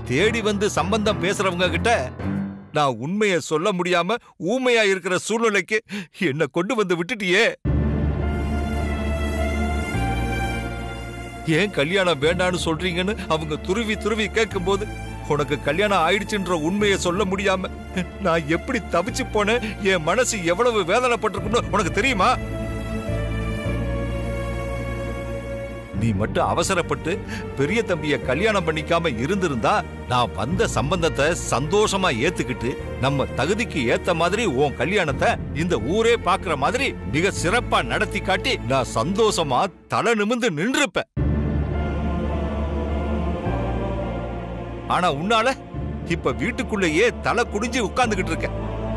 தேடி வந்து சம்பந்தம் பேசுறவங்க கிட்ட நான் உண்மையை சொல்ல முடியாம ஊமையா இருக்கிற சூழ்நிலைக்கு என்ன கொண்டு வந்து விட்டுட்டியே ஏன் கல்யாணம் வேண்டான்னு சொல்றீங்கன்னு அவங்க துருவி துருவி கேட்கும்போது உனக்கு கல்யாணம் ஆயிடுச்சுன்ற உண்மையை சொல்ல முடியாம நான் எப்படி தவிச்சு போனேன் என் மனசு எவ்வளவு வேதனைப்பட்டிருக்குன்னு உனக்கு தெரியுமா நீ மட்டும் அவசரப்பட்டு பெரிய தம்பிய கல்யாணம் பண்ணிக்காம இருந்திருந்தா நான் வந்த சம்பந்தத்தை சந்தோஷமா ஏத்துக்கிட்டு நம்ம தகுதிக்கு ஏத்த மாதிரி உன் கல்யாணத்தை இந்த ஊரே பாக்குற மாதிரி மிக சிறப்பா நடத்தி காட்டி நான் சந்தோஷமா தலை நிமிந்து நின்றுப்பேன் ஆனா உன்னால இப்ப வீட்டுக்குள்ளேயே தலை குடிஞ்சு உட்கார்ந்துகிட்டு இருக்க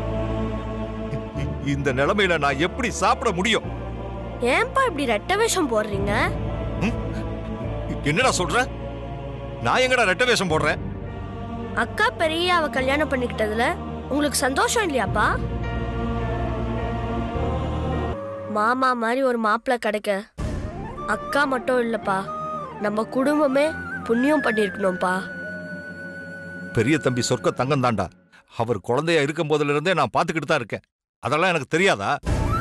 இந்த நிலைமையில நான் எப்படி சாப்பிட முடியும் ஏன்பா இப்படி ரெட்ட வேஷம் போடுறீங்க என்னடா சொல்ற நான் எங்கடா ரெட்ட வேஷம் போடுறேன் அக்கா பெரிய அவ கல்யாணம் பண்ணிக்கிட்டதுல உங்களுக்கு சந்தோஷம் இல்லையாப்பா மாமா மாதிரி ஒரு மாப்பிள்ளை கிடைக்க அக்கா மட்டும் இல்லப்பா நம்ம குடும்பமே புண்ணியம் பண்ணிருக்கணும்ப்பா பெரிய தம்பி சொர்க்க தங்கம் தாண்டா அவர் குழந்தையா இருக்கும் போதுல இருந்தே நான் பார்த்துக்கிட்டு தான் இருக்கேன் அதெல்லாம் எனக்கு தெரியாதா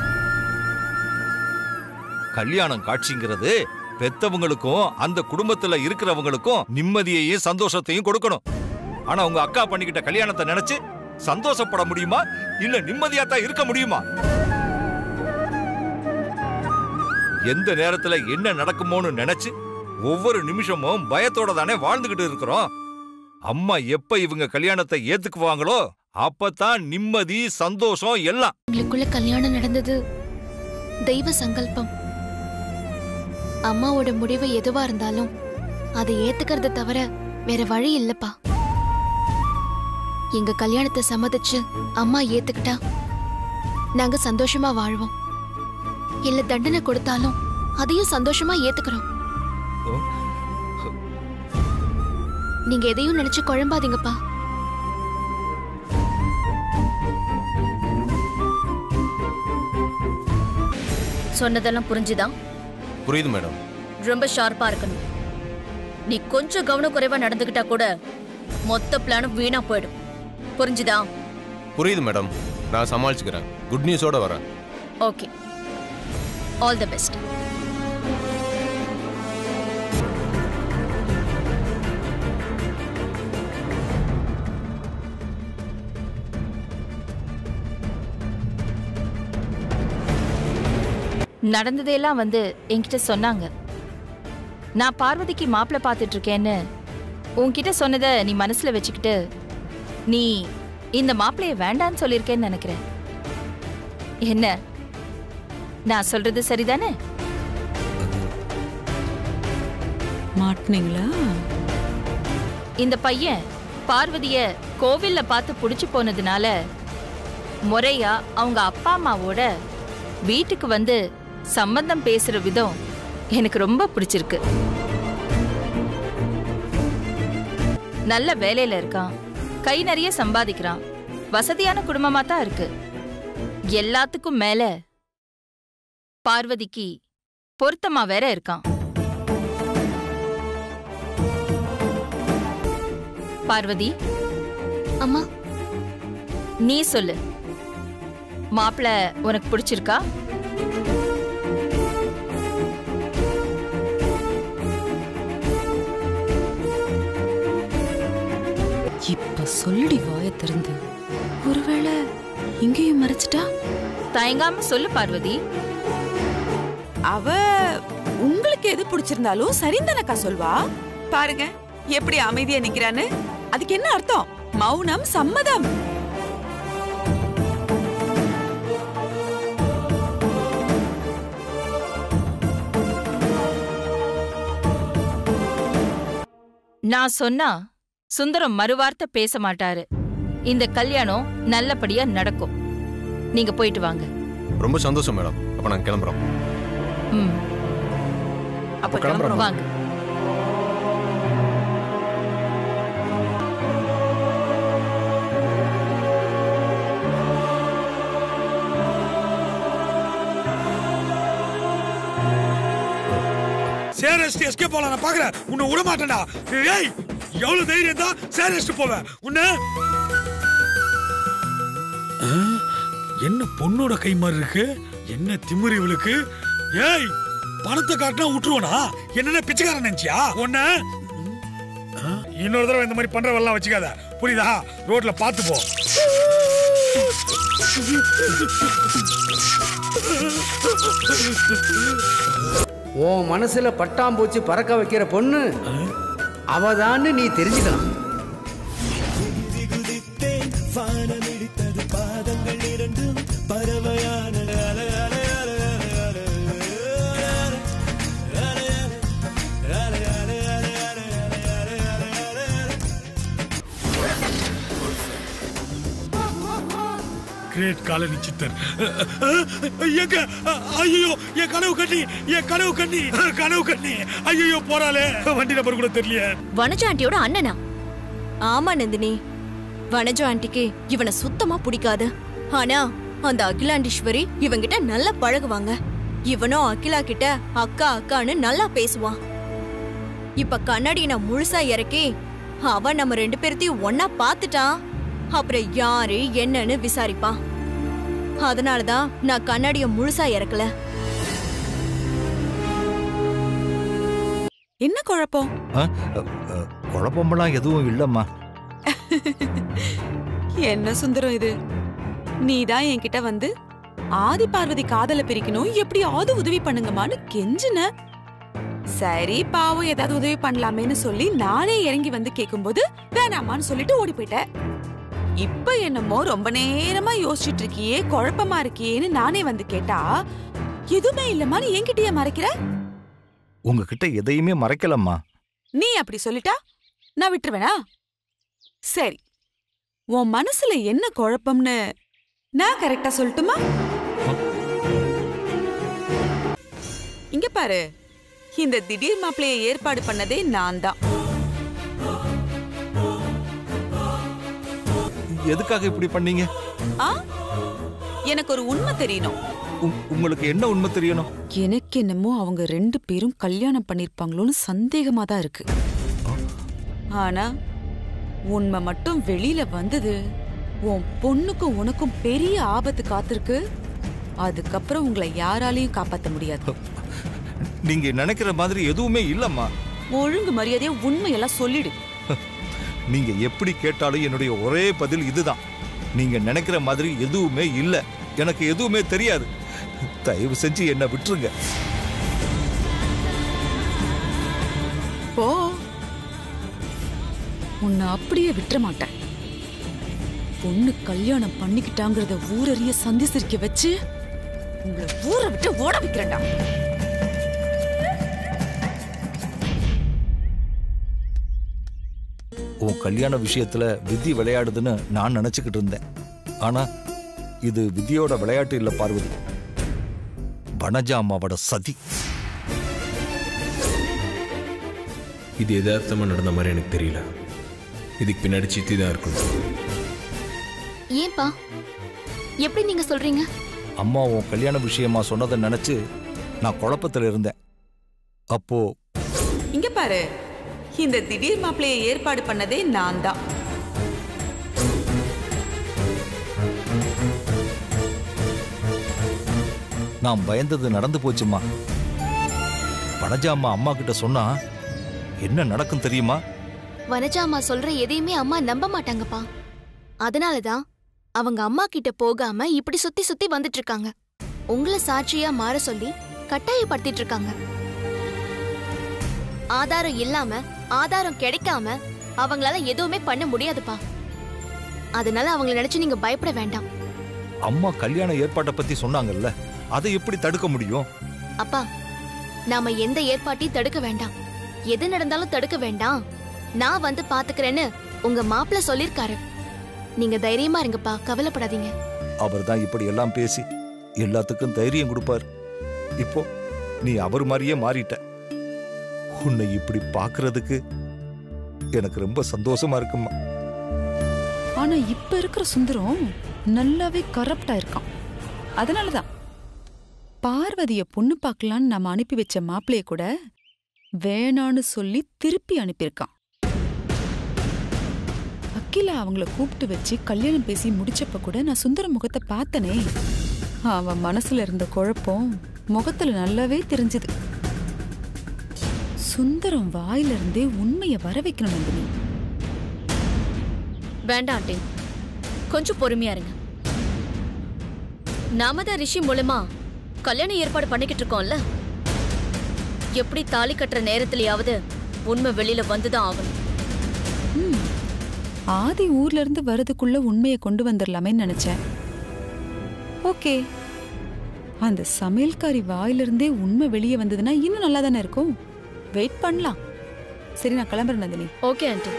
கல்யாணம் காட்சிங்கிறது பெத்தவங்களுக்கும் அந்த குடும்பத்துல இருக்கிறவங்களுக்கும் நிம்மதியையும் சந்தோஷத்தையும் கொடுக்கணும் ஆனா உங்க அக்கா பண்ணிக்கிட்ட கல்யாணத்தை நினைச்சு சந்தோஷப்பட முடியுமா இல்ல நிம்மதியா தான் இருக்க முடியுமா எந்த நேரத்துல என்ன நடக்குமோன்னு நினைச்சு ஒவ்வொரு நிமிஷமும் பயத்தோட தானே வாழ்ந்துகிட்டு இருக்கிறோம் அம்மா எப்ப இவங்க கல்யாணத்தை ஏத்துக்குவாங்களோ அப்பதான் நிம்மதி சந்தோஷம் எல்லாம் எங்களுக்குள்ள கல்யாணம் நடந்தது தெய்வ சங்கல்பம் அம்மாவோட முடிவு எதுவா இருந்தாலும் அதை ஏத்துக்கிறத தவிர வேற வழி இல்லப்பா எங்க கல்யாணத்தை சம்மதிச்சு அம்மா ஏத்துக்கிட்டா நாங்க சந்தோஷமா வாழ்வோம் இல்ல தண்டனை கொடுத்தாலும் அதையும் சந்தோஷமா ஏத்துக்கிறோம் ஓ. நீங்க எதையும் நினைச்சு குழம்பாதீங்கப்பா சொன்னதெல்லாம் புரிஞ்சுதா புரியுது மேடம் ரொம்ப ஷார்ப்பா இருக்கணும் நீ கொஞ்சம் கவனக்குறைவா நடந்துக்கிட்டா கூட மொத்த பிளானும் வீணா போயிடும் புரிஞ்சுதா புரியுது மேடம் நான் சமாளிச்சுக்கிறேன் குட் நியூஸோட வரேன் ஓகே ஆல் தி பெஸ்ட் நடந்ததையெல்லாம் வந்து என்கிட்ட சொன்னாங்க நான் பார்வதிக்கு மாப்பிள்ளை பார்த்துட்டு இருக்கேன்னு உன்கிட்ட சொன்னதை நீ மனசுல வச்சுக்கிட்டு நீ இந்த மாப்பிள்ளைய வேண்டான்னு சொல்லியிருக்கேன்னு நினைக்கிறேன் என்ன நான் சொல்றது சரிதானே மாட்டினீங்களா இந்த பையன் பார்வதிய கோவில்ல பார்த்து புடிச்சு போனதுனால முறையா அவங்க அப்பா அம்மாவோட வீட்டுக்கு வந்து சம்பந்தம் பேசுற விதம் எனக்கு ரொம்ப பிடிச்சிருக்கு நல்ல வேலையில இருக்கான் கை நிறைய சம்பாதிக்கிறான் வசதியான குடும்பமா தான் இருக்கு எல்லாத்துக்கும் மேல பார்வதிக்கு பொருத்தமா வேற இருக்கான் பார்வதி அம்மா நீ சொல்லு மாப்பிள உனக்கு பிடிச்சிருக்கா இப்ப சொல்லுடி வாய திறந்து ஒருவேளை இங்கேயும் மறைச்சிட்டா தயங்காம சொல்லு பார்வதி அவ உங்களுக்கு எது பிடிச்சிருந்தாலும் சரிந்தானக்கா சொல்வா பாருங்க எப்படி அமைதியா நிக்கிறான்னு அதுக்கு என்ன அர்த்தம் மௌனம் சம்மதம் நான் சொன்னா சுந்தரம் மறுவார்த்தை பேச மாட்டாரு இந்த கல்யாணம் நல்லபடியா நடக்கும் நீங்க போயிட்டு வாங்க ரொம்ப சந்தோஷம் மேடம் அப்ப நாங்க கிளம்புறோம் ம் அப்ப கிளம்புறோம். கிளம்புறோம் வாங்க சேரஸ்டி எஸ்கே போலாம் நான் பாக்குறேன் உன்னை விட மாட்டேன்டா ஏய் எவ்வளவு தைரியம் தான் சேரஸ்ட் போவேன் உன்ன ஆ? என்ன பொண்ணோட கை மாதிரி இருக்கு என்ன திமிரு இவளுக்கு ஏய் பணத்தை காட்டினா விட்டுருவனா என்னென்ன பிச்சைக்காரன் நினைச்சியா உன்ன ஆ? இன்னொரு தடவை இந்த மாதிரி பண்றவெல்லாம் வச்சுக்காத புரியுதா ரோட்ல பார்த்து போ உன் மனசுல பட்டாம்பூச்சி பறக்க வைக்கிற பொண்ணு அவதான்னு நீ தெரிஞ்சுக்கலாம் கிரேட் காலனி சித்தர் எங்க ஐயோ என் கனவு கண்ணி என் கனவு கண்ணி கனவு கண்ணி ஐயோ போறாளே வண்டி நம்பர் கூட தெரியல வனஜா ஆண்டியோட அண்ணனா ஆமா நந்தினி வனஜா ஆண்டிக்கு இவனை சுத்தமா பிடிக்காது ஆனா அந்த அகிலாண்டீஸ்வரி இவங்கிட்ட நல்லா பழகுவாங்க இவனும் அகிலா கிட்ட அக்கா அக்கான்னு நல்லா பேசுவான் இப்ப கண்ணாடி நான் முழுசா இறக்கி அவன் நம்ம ரெண்டு பேர்த்தையும் ஒன்னா பாத்துட்டான் அப்புறம் யாரு என்னன்னு விசாரிப்பான் அதனாலதான் நான் கண்ணாடிய முழுசா இறக்கல என்ன குழப்பம் ஆ? அ, அ, குழப்பமெல்லாம் எதுவும் இல்லம்மா என்ன சுந்தரம் இது நீதான் என்கிட்ட வந்து ஆதி பார்வதி காதல பிரிக்கணும் எப்படியாவது உதவி பண்ணுங்கம்மான்னு கெஞ்சின சரி பாவம் ஏதாவது உதவி பண்ணலாமேன்னு சொல்லி நானே இறங்கி வந்து கேக்கும்போது வேணாமான்னு சொல்லிட்டு ஓடி போயிட்டேன் இப்ப என்னமோ ரொம்ப நேரமா யோசிச்சுட்டு இருக்கியே குழப்பமா இருக்கியேன்னு நானே வந்து கேட்டா எதுவுமே இல்லம்மான்னு என்கிட்டயே மறைக்கிற உங்ககிட்ட எதையுமே மறைக்கலம்மா நீ அப்படி சொல்லிட்டா நான் விட்டுருவேனா சரி உன் மனசுல என்ன குழப்பம்னு நான் கரெக்டா சொல்லட்டுமா இங்க பாரு இந்த திடீர் மாப்பிளைய ஏற்பாடு பண்ணதே நான் தான் எதுக்காக இப்படி பண்ணீங்க ஆ எனக்கு ஒரு உண்மை தெரியணும் உங்- உங்களுக்கு என்ன உண்மை தெரியணும் எனக்கு என்னமோ அவங்க ரெண்டு பேரும் கல்யாணம் பண்ணிருப்பாங்களோன்னு சந்தேகமா தான் இருக்கு ஆனா உண்மை மட்டும் வெளியில வந்தது உன் பொண்ணுக்கும் உனக்கும் பெரிய ஆபத்து காத்திருக்கு அதுக்கப்புறம் உங்களை யாராலையும் காப்பாத்த முடியாது நீங்க நினைக்கிற மாதிரி எதுவுமே இல்லம்மா ஒழுங்கு மரியாதையா உண்மையெல்லாம் சொல்லிடு நீங்க எப்படி கேட்டாலும் என்னுடைய ஒரே பதில் இதுதான் நீங்க நினைக்கிற மாதிரி எதுவுமே இல்ல எனக்கு எதுவுமே தெரியாது தயவு செஞ்சு என்ன விட்டுருங்க போ உன்னை அப்படியே விட்டுற மாட்டேன் பொண்ணு கல்யாணம் பண்ணிக்கிட்டாங்கிறத ஊரறிய சந்தி சிரிக்க வச்சு உங்களை ஊரை விட்டு ஓட வைக்கிறேன்டா உன் கல்யாண விஷயத்துல விதி விளையாடுதுன்னு நான் நினைச்சுக்கிட்டு இருந்தேன் ஆனா இது விதியோட விளையாட்டு இல்ல பார்வதி வனஜா அம்மாவோட சதி இது யதார்த்தமாக நடந்த மாதிரி எனக்கு தெரியல இதுக்கு பின்னாடி சித்தி தான் இருக்கணும் ஏன்பா எப்படி நீங்க சொல்றீங்க அம்மா உன் கல்யாண விஷயமா சொன்னதை நினைச்சு நான் குழப்பத்துல இருந்தேன் அப்போ இங்க பாரு இந்த திடீர் மாப்பிளைய ஏற்பாடு பண்ணதே நான் தான் நான் பயந்தது நடந்து போச்சுமா வனஜா அம்மா அம்மா கிட்ட சொன்னா என்ன நடக்கும் தெரியுமா வனஜா அம்மா சொல்ற எதையுமே அம்மா நம்ப மாட்டாங்கப்பா அதனாலதான் அவங்க அம்மா கிட்ட போகாம இப்படி சுத்தி சுத்தி வந்துட்டு இருக்காங்க உங்களை சாட்சியா மாற சொல்லி கட்டாயப்படுத்திட்டு இருக்காங்க ஆதாரம் இல்லாம ஆதாரம் கிடைக்காம அவங்களால எதுவுமே பண்ண முடியாதுப்பா அதனால அவங்கள நினைச்சு நீங்க பயப்பட வேண்டாம் அம்மா கல்யாண ஏற்பாட்டை பத்தி சொன்னாங்கல்ல அதை எப்படி தடுக்க முடியும் அப்பா நாம எந்த ஏற்பாட்டையும் தடுக்க வேண்டாம் எது நடந்தாலும் தடுக்க வேண்டாம் நான் வந்து பாத்துக்கிறேன்னு உங்க மாப்பிள்ள சொல்லிருக்காரு நீங்க தைரியமா இருங்கப்பா கவலைப்படாதீங்க அவர் தான் இப்படி எல்லாம் பேசி எல்லாத்துக்கும் தைரியம் கொடுப்பார் இப்போ நீ அவர் மாதிரியே மாறிட்ட உன்னை இப்படி பார்க்கிறதுக்கு எனக்கு ரொம்ப சந்தோஷமா இருக்குமா ஆனா இப்ப இருக்கிற சுந்தரம் நல்லாவே கரப்டா இருக்கான் அதனாலதான் பார்வதிய பொண்ணு பார்க்கலான்னு நம்ம அனுப்பி வச்ச மாப்பிளைய கூட வேணான்னு சொல்லி திருப்பி அனுப்பியிருக்கான் அகிலா அவங்கள கூப்பிட்டு வச்சு கல்யாணம் பேசி முடிச்சப்ப கூட நான் சுந்தர முகத்தை பார்த்தனே அவன் மனசுல இருந்த குழப்பம் முகத்துல நல்லாவே தெரிஞ்சது சுந்தரம் வாயில இருந்தே உண்மையை வர வைக்கணும் நந்தினி வேண்டாம் ஆண்டி கொஞ்சம் பொறுமையா இருங்க நாம தான் ரிஷி மூலமா கல்யாண ஏற்பாடு பண்ணிக்கிட்டு இருக்கோம்ல எப்படி தாலி கட்டுற நேரத்திலயாவது உண்மை வெளியில வந்துதான் ஆகணும் ம். ஆதி ஊர்ல இருந்து வரதுக்குள்ள உண்மையை கொண்டு வந்துடலாமேன்னு நினைச்சேன் ஓகே அந்த சமையல்காரி வாயிலிருந்தே உண்மை வெளியே வந்ததுன்னா இன்னும் நல்லா தானே இருக்கும் வெயிட் பண்ணலாம் சரி நான் கிளம்புறேன் நந்தினி ஓகே ஆண்டி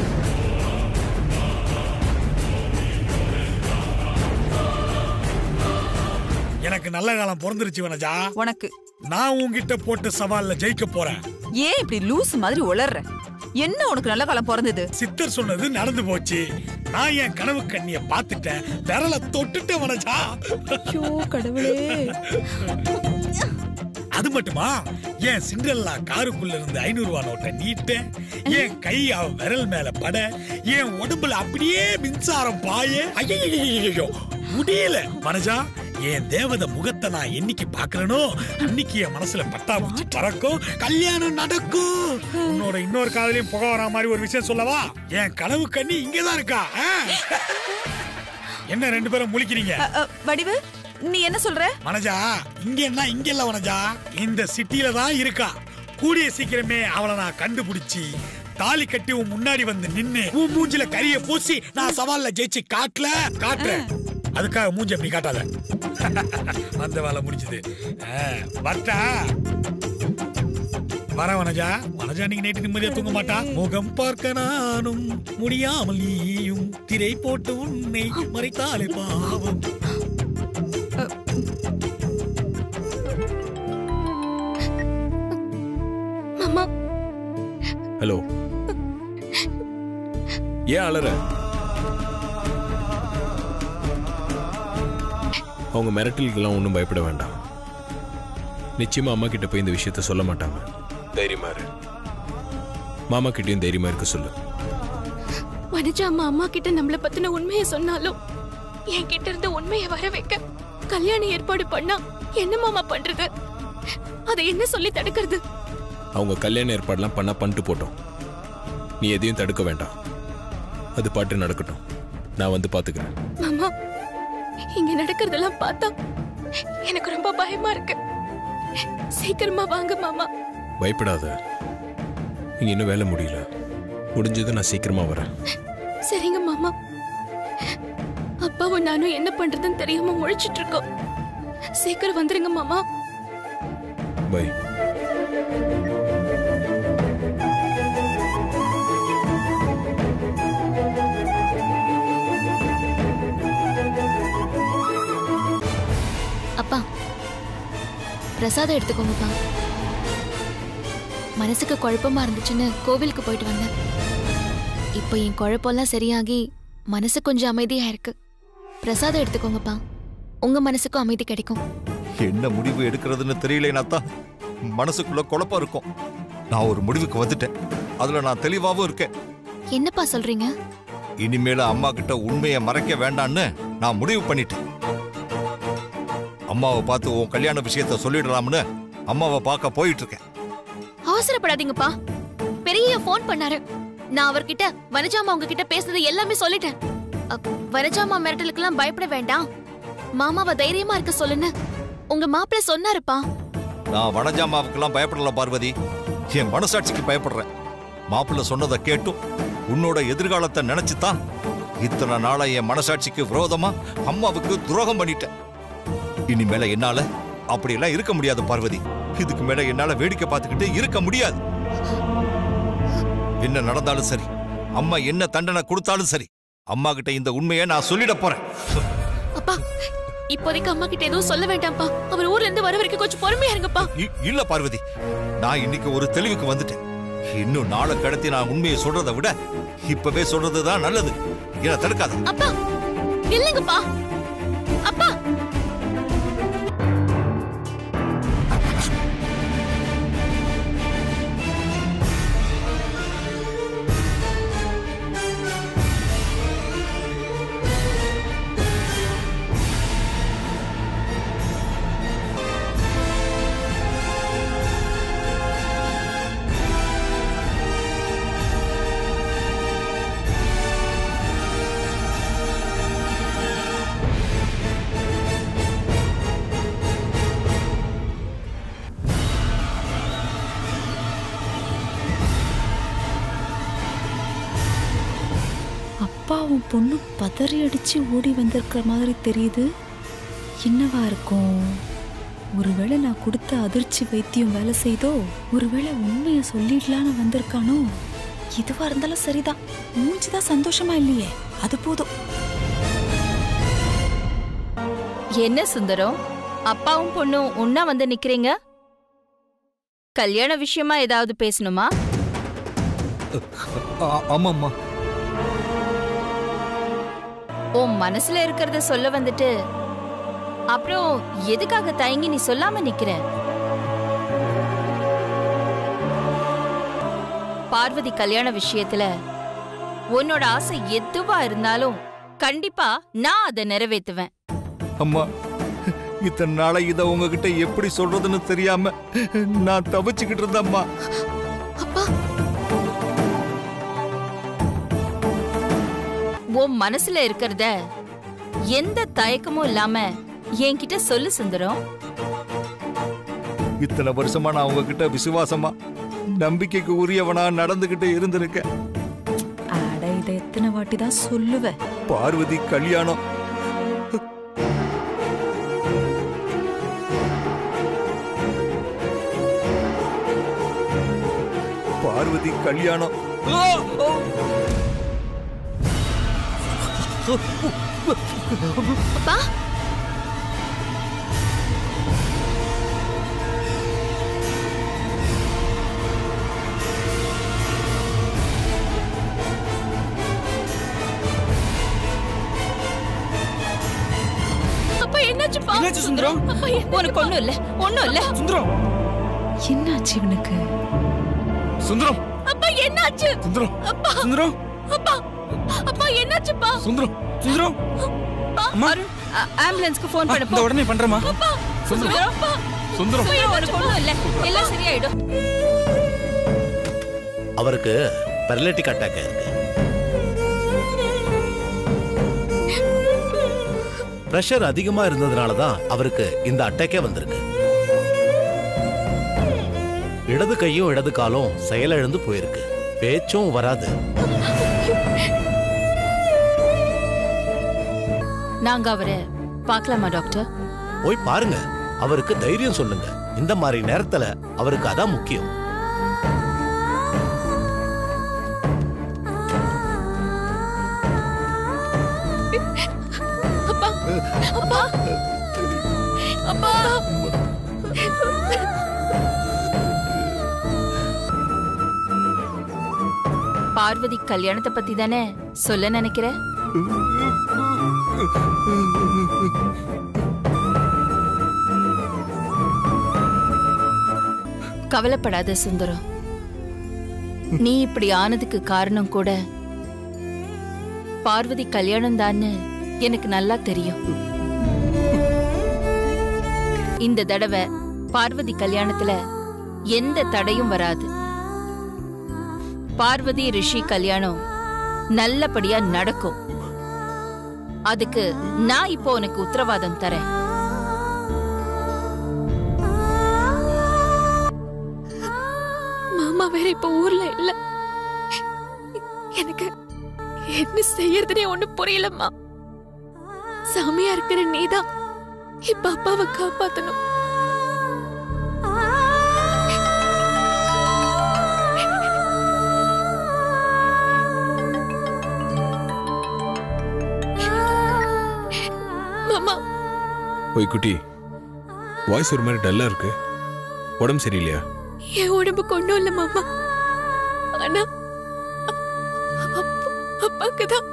எனக்கு நல்ல காலம் பிறந்துருச்சு வனஜா உனக்கு நான் உன்கிட்ட போட்ட சவால்ல ஜெயிக்க போறேன் ஏன் இப்படி லூஸ் மாதிரி உளர்ற என்ன உனக்கு நல்ல காலம் பிறந்தது சித்தர் சொன்னது நடந்து போச்சு நான் என் கனவு கண்ணிய பாத்துட்டேன் விரல தொட்டுட்டேன் வனஜா ஐயோ கடவுளே அது மட்டுமா என் சிண்டல்லா காருக்குள்ள இருந்து ஐநூறு ரூபா நோட்டை நீட்டேன் என் கை அவ விரல் மேல பட என் உடம்புல அப்படியே மின்சாரம் பாய ஐயோ முடியல மனஜா என் தேவத முகத்தை நான் என்னைக்கு பாக்குறேனோ அன்னைக்கு என் மனசுல பட்டாம்பூச்சி பறக்கும் கல்யாணம் நடக்கும் உன்னோட இன்னொரு காதலையும் புக வரா மாதிரி ஒரு விஷயம் சொல்லவா என் கனவு கண்ணி இங்கதான் இருக்கா ஆ? என்ன ரெண்டு பேரும் முழிக்கிறீங்க அ, அ, வடிவு நீ என்ன சொல்ற மனஜா இங்க என்ன இங்க இல்ல வனஜா இந்த சிட்டில தான் இருக்கா கூடிய சீக்கிரமே அவளை நான் கண்டுபிடிச்சி தாலி கட்டி உன் முன்னாடி வந்து நின்னு உன் மூஞ்சில கரிய பூசி நான் சவால்ல ஜெயிச்சு காட்டல காட்டுறேன் அதுக்காக மூஞ்சி அப்படி காட்டாத அந்த வேலை முடிஞ்சது வரட்டா வர வனஜா வனஜா நீங்க நைட்டு நிம்மதியா தூங்க மாட்டா முகம் பார்க்க நானும் முடியாமல் நீயும் திரை போட்டு உன்னை மறைத்தாலே பாவம் மாமா ஹலோ ஏன் அலற அவங்க மிரட்டலுக்கெல்லாம் ஒன்றும் பயப்பட வேண்டாம் நிச்சயமா அம்மா கிட்ட போய் இந்த விஷயத்த சொல்ல மாட்டாங்க தைரியமா இரு மாமா கிட்டயும் தைரியமா இருக்க சொல்லு வனஜா அம்மா அம்மா கிட்ட நம்மள பத்தின உண்மையை சொன்னாலும் என் கிட்ட இருந்து உண்மையை வர வைக்க கல்யாண ஏற்பாடு பண்ணா என்ன மாமா பண்றது அதை என்ன சொல்லி தடுக்கிறது அவங்க கல்யாண ஏற்பாடுலாம் பண்ணா பண்ணிட்டு போட்டோம் நீ எதையும் தடுக்க வேண்டாம் அது பாட்டு நடக்கட்டும் நான் வந்து பாத்துக்கிறேன் மாமா இங்க நடக்கிறதெல்லாம் பார்த்தா எனக்கு ரொம்ப பயமா இருக்கு சீக்கிரமா வாங்க மாமா பயப்படாத இங்க இன்னும் வேலை முடியல முடிஞ்சது நான் சீக்கிரமா வரேன் சரிங்க மாமா அப்பாவும் நானும் என்ன பண்றதுன்னு தெரியாம முழிச்சிட்டு இருக்கோம் சீக்கிரம் வந்துருங்க மாமா பை அப்பா பிரசாதம் எடுத்துக்கோங்கப்பா மனசுக்கு குழப்பமா இருந்துச்சுன்னு கோவிலுக்கு போயிட்டு வந்தேன் இப்போ என் குழப்பம்லாம் சரியாகி மனசு கொஞ்சம் அமைதியா இருக்கு பிரசாதம் எடுத்துக்கோங்கப்பா உங்க மனசுக்கும் அமைதி கிடைக்கும் என்ன முடிவு எடுக்கிறதுன்னு தெரியலனா தான் மனசுக்குள்ள குழப்பம் இருக்கும் நான் ஒரு முடிவுக்கு வந்துட்டேன் அதுல நான் தெளிவாவும் இருக்கேன் என்னப்பா சொல்றீங்க இனிமேல அம்மா கிட்ட உண்மையை மறைக்க வேண்டான்னு நான் முடிவு பண்ணிட்டேன் அம்மாவை பார்த்து உன் கல்யாண விஷயத்த சொல்லிடலாம்னு அம்மாவை பார்க்க போயிட்டு இருக்கேன் அவசரப்படாதீங்கப்பா பெரிய ஃபோன் பண்ணாரு நான் அவர்கிட்ட வனஜாமா உங்ககிட்ட பேசுனது எல்லாமே சொல்லிட்டேன் அப், வனஜாமா மிரட்டலுக்கெல்லாம் பயப்பட வேண்டாம் மாமாவை தைரியமா இருக்க சொல்லுன்னு உங்க மாப்பிள்ள சொன்னாருப்பா நான் வனஜாமாவுக்கெல்லாம் பயப்படல பார்வதி என் மனசாட்சிக்கு பயப்படுறேன் மாப்பிள்ளை சொன்னதை கேட்டும் உன்னோட எதிர்காலத்தை நினைச்சுதான் இத்தனை நாளா என் மனசாட்சிக்கு விரோதமா அம்மாவுக்கு துரோகம் பண்ணிட்டேன் இனிமேல என்னால அப்படியெல்லாம் இருக்க முடியாது பார்வதி இதுக்கு மேல என்னால வேடிக்கை பார்த்துக்கிட்டு இருக்க முடியாது என்ன நடந்தாலும் சரி அம்மா என்ன தண்டனை கொடுத்தாலும் சரி அம்மா கிட்ட இந்த உண்மையை நான் சொல்லிட போறேன் அப்பா இப்போதைக்கு அம்மா கிட்ட எதுவும் சொல்ல வேண்டாம்ப்பா அவர் ஊர்ல இருந்து வர வரைக்கும் கொஞ்சம் பொறுமையா இருங்கப்பா இ- இல்ல பார்வதி நான் இன்னைக்கு ஒரு தெளிவுக்கு வந்துட்டேன் இன்னும் நாளை கடத்தி நான் உண்மையை சொல்றதை விட இப்பவே சொல்றதுதான் நல்லது என்ன தடுக்காத அப்பா இல்லைங்கப்பா அப்பா அப்பாவும் பொண்ணு பதறி அடிச்சு ஓடி வந்திருக்கிற மாதிரி தெரியுது என்னவா இருக்கும் ஒருவேளை நான் கொடுத்த அதிர்ச்சி வைத்தியம் வேலை செய்தோ ஒருவேளை உண்மையை சொல்லிடலான்னு வந்திருக்கானோ எதுவா இருந்தாலும் சரிதான் மூஞ்சிதான் சந்தோஷமா இல்லையே அது போதும் என்ன சுந்தரம் அப்பாவும் பொண்ணும் ஒன்னா வந்து நிக்கிறீங்க கல்யாண விஷயமா ஏதாவது பேசணுமா ஆ- ஆமாம்மா உன் மனசுல இருக்கிறத சொல்ல வந்துட்டு அப்புறம் எதுக்காக தயங்கி நீ சொல்லாம நிக்கிற பார்வதி கல்யாண விஷயத்துல உன்னோட ஆசை எதுவா இருந்தாலும் கண்டிப்பா நான் அதை நிறைவேத்துவேன் அம்மா இத்தனை நாளை இத உங்ககிட்ட எப்படி சொல்றதுன்னு தெரியாம நான் தவிச்சுக்கிட்டு இருந்தேம்மா உன் மனசுல இருக்கிறத எந்த தயக்கமும் இல்லாம என்கிட்ட சொல்லு சுந்தரம் இத்தனை வருஷமா நான் உங்ககிட்ட விசுவாசமா நம்பிக்கைக்கு உரியவனா நடந்துகிட்டு இருந்திருக்கேன் அட இதை எத்தனை வாட்டி தான் சொல்லுவ பார்வதி கல்யாணம் பார்வதி கல்யாணம் அப்பா அப்பா என்னாச்சுப்பா என்னாச்சு சுந்தரம்? அப்பா உனக்கு ஒண்ணும் இல்ல ஒண்ணும் இல்ல சுந்தரம் என்னாச்சு இவனுக்கு சுந்தரம் அப்பா என்னாச்சு சுந்தரம் அப்பா சுந்தரம் அப்பா அப்பா என்னாச்சுப்பா சுந்தரம் சுந்தரம் அம்மா அருண் ஆ- ஆம்புலன்ஸ்க்கு ஃபோன் பண்ணு இந்த போ உடனே பண்றேம்மா அப்பா சுந்தரம் அப்பா சுந்தரம் சுந்தரம் உனக்கு ஒண்ணும் இல்ல எல்லாம் சரியாயிடும் அவருக்கு பெரலிட்டிக் அட்டாக் இருக்கு பிரஷர் அதிகமா இருந்ததுனால தான் அவருக்கு இந்த அட்டாக்கே வந்திருக்கு இடது கையும் இடது காலும் செயலிழந்து போயிருக்கு பேச்சும் வராது நாங்க அவரை பார்க்கலாமா டாக்டர் போய் பாருங்க அவருக்கு தைரியம் சொல்லுங்க இந்த மாதிரி நேரத்துல அவருக்கு அதான் முக்கியம் அப்பா அப்பா அப்பா பார்வதி கல்யாணத்தை பத்தி தானே சொல்ல நினைக்கிற கவலைப்படாத சுந்தரம் நீ இப்படி ஆனதுக்கு காரணம் கூட பார்வதி கல்யாணம் தான்னு எனக்கு நல்லா தெரியும் இந்த தடவை பார்வதி கல்யாணத்துல எந்த தடையும் வராது பார்வதி ரிஷி கல்யாணம் நல்லபடியா நடக்கும் அதுக்கு நான் இப்போ உனக்கு உத்தரவாதம் தரேன் மாமா வேற இப்ப ஊர்ல இல்ல எனக்கு என்ன செய்யறதுனே ஒண்ணு புரியலம்மா சாமியா இருக்கிற நீதான் இப்ப அப்பாவை காப்பாத்தணும் மாமா ஓய் குட்டி வாய்ஸ் ஒரு மாதிரி டல்லா இருக்கு உடம்பு சரியில்லையா என் உடம்பு கொண்டும் இல்ல மாமா ஆனா அப்பாவுக்கு தான்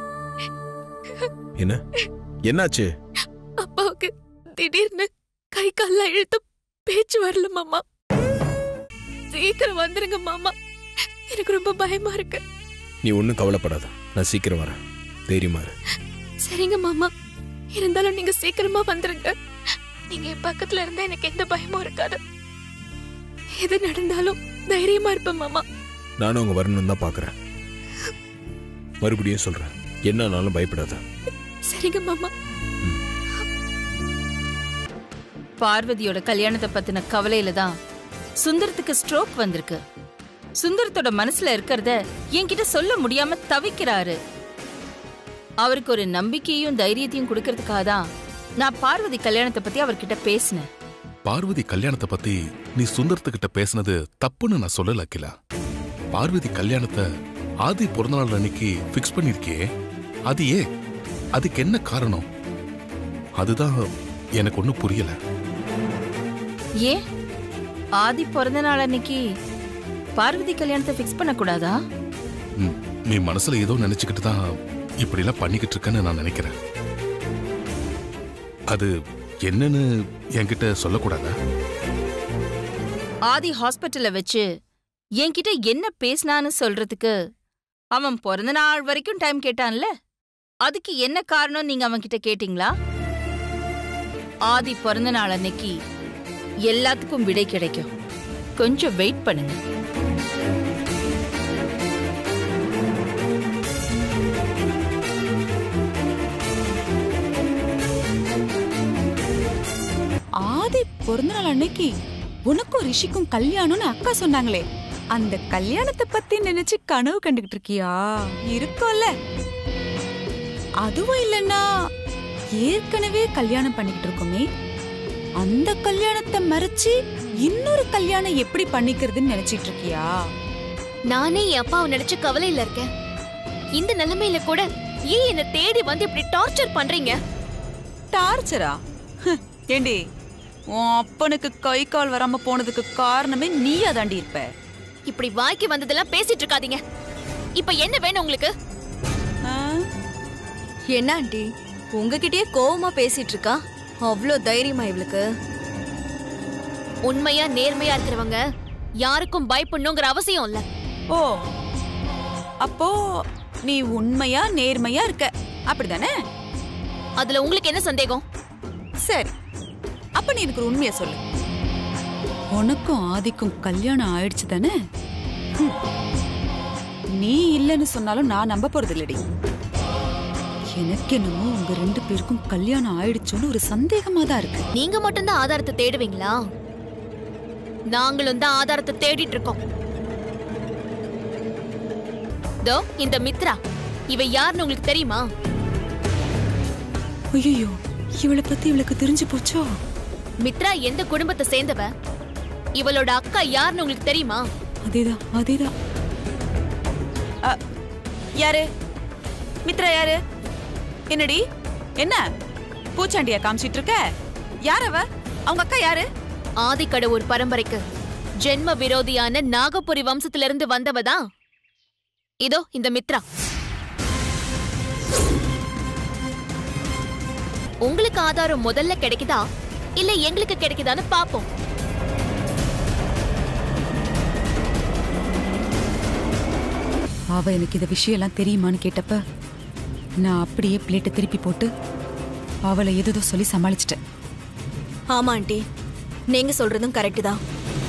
என்ன என்னாச்சு அப்பாவுக்கு திடீர்னு கை கால்ல இழுத்து பேச்சு வரல மாமா சீக்கிரம் வந்துருங்க மாமா எனக்கு ரொம்ப பயமா இருக்கு நீ ஒன்றும் கவலைப்படாத நான் சீக்கிரம் வரேன் தைரியமா இரு சரிங்க மாமா இருந்தாலும் நீங்க சீக்கிரமா வந்துருங்க நீங்க என் பக்கத்துல இருந்தா எனக்கு எந்த பயமும் இருக்காது எது நடந்தாலும் தைரியமா இருப்பேன் மாமா நானும் அங்கே வரணும்னு தான் பார்க்குறேன் மறுபடியும் சொல்கிறேன் என்னன்னாலும் பயப்படாத சரிங்க மாமா பார்வதியோட கல்யாணத்தை பத்தின கவலையில தான் சுந்தரத்துக்கு ஸ்ட்ரோக் வந்திருக்கு சுந்தரத்தோட மனசுல இருக்கிறத என்கிட்ட சொல்ல முடியாம தவிக்கிறாரு அவருக்கு ஒரு நம்பிக்கையும் தைரியத்தையும் கொடுக்கறதுக்காக தான் நான் பார்வதி கல்யாணத்தை பத்தி அவர்கிட்ட பேசினேன் பார்வதி கல்யாணத்தை பத்தி நீ சுந்தரத்துக்கிட்ட பேசுனது தப்புன்னு நான் சொல்லல அகிலா பார்வதி கல்யாணத்தை ஆதி பிறந்தநாள் அன்னைக்கு ஃபிக்ஸ் பண்ணிருக்கியே அது ஏன் அதுக்கு என்ன காரணம் அதுதான் எனக்கு ஒன்றும் புரியல ஏன் ஆதி பிறந்த நாள் அன்னைக்கு பார்வதி கல்யாணத்தை ஃபிக்ஸ் பண்ணக்கூடாதா ம், நீ மனசுல ஏதோ நினைச்சுக்கிட்டு தான் இப்படிலாம் பண்ணிக்கிட்டு இருக்கேன்னு நான் நினைக்கிறேன் அது என்னன்னு என்கிட்ட சொல்லக்கூடாதா ஆதி ஹாஸ்பிட்டல்ல வச்சு என்கிட்ட என்ன பேசினான்னு சொல்றதுக்கு அவன் பிறந்த நாள் வரைக்கும் டைம் கேட்டான்ல அதுக்கு என்ன காரணம் நீங்க அவன் கிட்ட கேட்டீங்களா ஆதி பிறந்த நாள் அன்னைக்கு எல்லாத்துக்கும் விடை கிடைக்கும் கொஞ்சம் வெயிட் பண்ணுங்க ஆதி பிறந்தநாள் அன்னைக்கு உனக்கும் ரிஷிக்கும் கல்யாணம்னு அக்கா சொன்னாங்களே அந்த கல்யாணத்தை பத்தி நினைச்சு கனவு கண்டுகிட்டு இருக்கியா இருக்கும்ல அதுவும் இல்லைன்னா ஏற்கனவே கல்யாணம் பண்ணிக்கிட்டு இருக்கோமே அந்த கல்யாணத்தை மறைச்சு இன்னொரு கல்யாணம் எப்படி பண்ணிக்கிறதுன்னு நினைச்சிட்டு இருக்கியா நானே என் அப்பாவை நினைச்சு கவலையில இருக்கேன் இந்த நிலைமையில கூட ஏன் என்ன தேடி வந்து இப்படி டார்ச்சர் பண்றீங்க டார்ச்சரா ஹ், ஏண்டி உன் அப்பனுக்கு கை கால் வராம போனதுக்கு காரணமே நீயா தாண்டி இருப்ப இப்படி வாய்க்கு வந்ததெல்லாம் பேசிட்டு இருக்காதீங்க இப்ப என்ன வேணும் உங்களுக்கு என்ன ஆண்டி உங்ககிட்டயே கோவமா பேசிட்டு இருக்கா அவ்வளோ தைரியமா இவளுக்கு உண்மையா நேர்மையா இருக்கிறவங்க யாருக்கும் பயப்படணுங்கிற அவசியம் இல்ல ஓ அப்போ நீ உண்மையா நேர்மையா இருக்க அப்படிதானே அதுல உங்களுக்கு என்ன சந்தேகம் சரி அப்ப நீ எனக்கு ஒரு உண்மையை சொல்லு உனக்கும் ஆதிக்கும் கல்யாணம் ஆயிடுச்சு தானே ஹம். நீ இல்லைன்னு சொன்னாலும் நான் நம்ப போறது இல்லடி எனக்கு என்னமோ உங்க ரெண்டு பேருக்கும் கல்யாணம் ஆயிடுச்சோன்னு ஒரு சந்தேகமா தான் இருக்கு நீங்க மட்டும்தான் ஆதாரத்தை தேடுவீங்களா நாங்களும் தான் ஆதாரத்தை தேடிட்டு இருக்கோம் தோ இந்த மித்ரா இவ யாருன்னு உங்களுக்கு தெரியுமா ஐயோ இவளை பத்தி இவளுக்கு தெரிஞ்சு போச்சோ மித்ரா எந்த குடும்பத்தை சேர்ந்தவ இவளோட அக்கா யாருன்னு உங்களுக்கு தெரியுமா அதேதான் அதேதான் அ, யாரு மித்ரா யாரு என்னடி என்ன பூச்சாண்டியா காமிச்சிட்டு இருக்க யார் அவ அவங்க அக்கா யாரு ஆதிக்கடவுர் பரம்பரைக்கு ஜென்ம விரோதியான நாகபுரி வம்சத்திலிருந்து வந்தவ தான் இதோ இந்த மித்ரா உங்களுக்கு ஆதாரம் முதல்ல கிடைக்குதா இல்ல எங்களுக்கு கிடைக்குதான்னு பாப்போம் அவ எனக்கு இந்த விஷயம் எல்லாம் தெரியுமான்னு கேட்டப்ப நான் அப்படியே பிளேட்டை திருப்பி போட்டு அவளை எதுதோ சொல்லி சமாளிச்சிட்டேன் ஆமா ஆண்டி நீங்க சொல்றதும் கரெக்ட் தான்